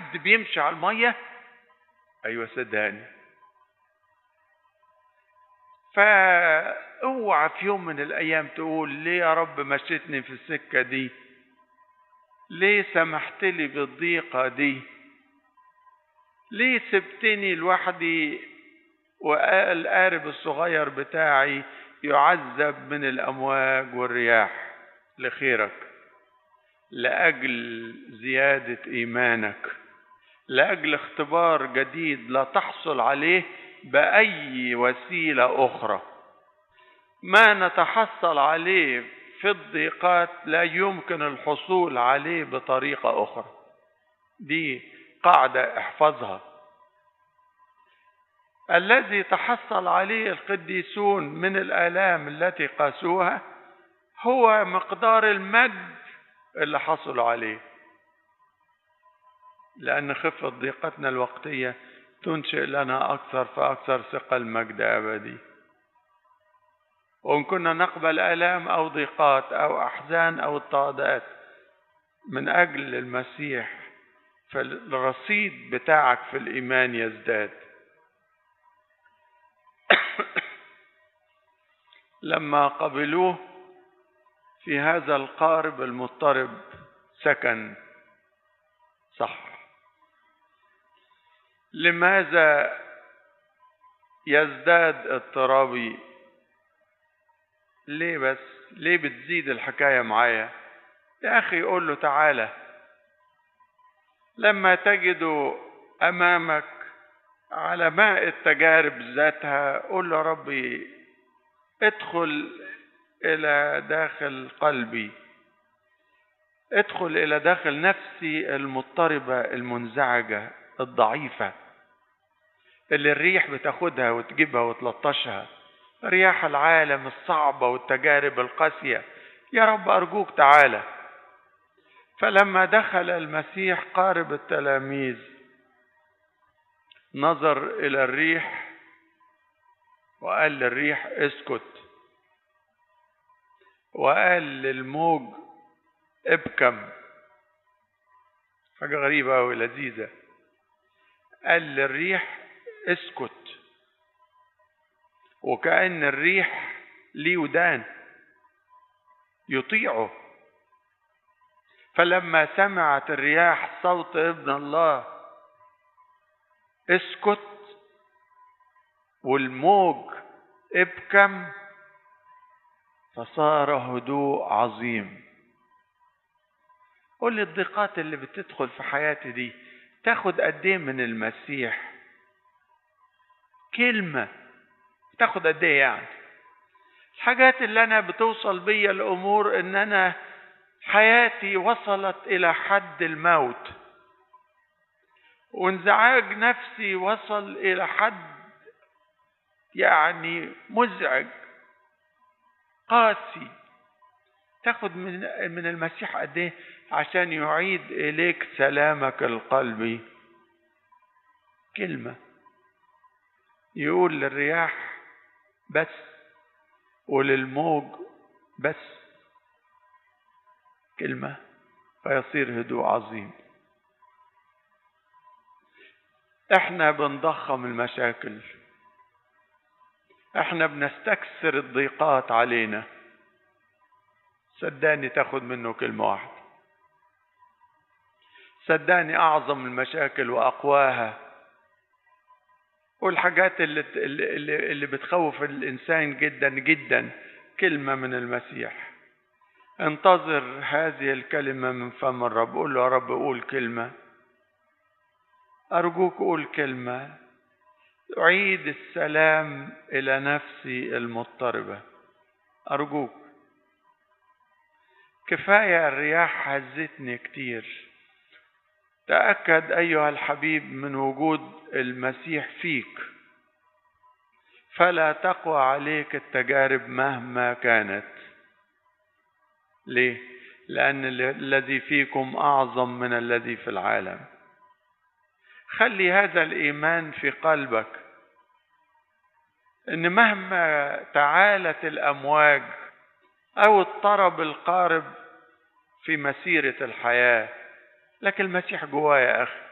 حد بيمشي على المية ايوه صدقني فاوعى في يوم من الايام تقول ليه يا رب مشيتني في السكة دي ليه سمحت لي بالضيقة دي ليه سبتني لوحدي والقارب الصغير بتاعي يعذب من الامواج والرياح لخيرك لاجل زياده ايمانك لاجل اختبار جديد لا تحصل عليه باي وسيله اخرى ما نتحصل عليه في الضيقات لا يمكن الحصول عليه بطريقه اخرى دي قاعده احفظها الذي تحصل عليه القديسون من الآلام التي قاسوها هو مقدار المجد اللي حصلوا عليه لأن خفة ضيقتنا الوقتية تنشئ لنا أكثر فأكثر ثقل مجد أبدي وإن كنا نقبل آلام أو ضيقات أو أحزان أو اضطهادات من أجل المسيح فالرصيد بتاعك في الإيمان يزداد لما قبلوه في هذا القارب المضطرب سكن صح لماذا يزداد اضطرابي ليه بس ليه بتزيد الحكاية معايا يا أخي قول له تعالى لما تجد أمامك على ماء التجارب ذاتها قول له يا ربي ادخل الى داخل قلبي ادخل الى داخل نفسي المضطربه المنزعجه الضعيفه اللي الريح بتاخدها وتجيبها وتلطشها رياح العالم الصعبه والتجارب القاسيه يا رب ارجوك تعالى فلما دخل المسيح قارب التلاميذ نظر الى الريح وقال للريح اسكت وقال للموج ابكم حاجة غريبة أوي لذيذة قال للريح اسكت وكأن الريح ليه ودان يطيعه فلما سمعت الرياح صوت ابن الله اسكت والموج ابكم فصار هدوء عظيم قول لي الضيقات اللي بتدخل في حياتي دي تاخد قد ايه من المسيح كلمة تاخد قد ايه يعني الحاجات اللي انا بتوصل بيا الامور ان انا حياتي وصلت الى حد الموت وانزعاج نفسي وصل الى حد يعني مزعج قاسي تاخد من من المسيح قد ايه عشان يعيد اليك سلامك القلبي كلمه يقول للرياح بس وللموج بس كلمه فيصير هدوء عظيم احنا بنضخم المشاكل احنا بنستكثر الضيقات علينا صدقني تاخد منه كلمة واحدة صدقني أعظم المشاكل وأقواها والحاجات اللي, اللي, اللي بتخوف الإنسان جدا جدا كلمة من المسيح انتظر هذه الكلمة من فم الرب قول له يا رب قول كلمة أرجوك قول كلمة أعيد السلام إلى نفسي المضطربة أرجوك كفاية الرياح هزتني كتير تأكد أيها الحبيب من وجود المسيح فيك فلا تقوى عليك التجارب مهما كانت ليه لأن الذي فيكم أعظم من الذي في العالم خلي هذا الإيمان في قلبك إن مهما تعالت الأمواج أو الطرب القارب في مسيرة الحياة لكن المسيح جوايا يا أخي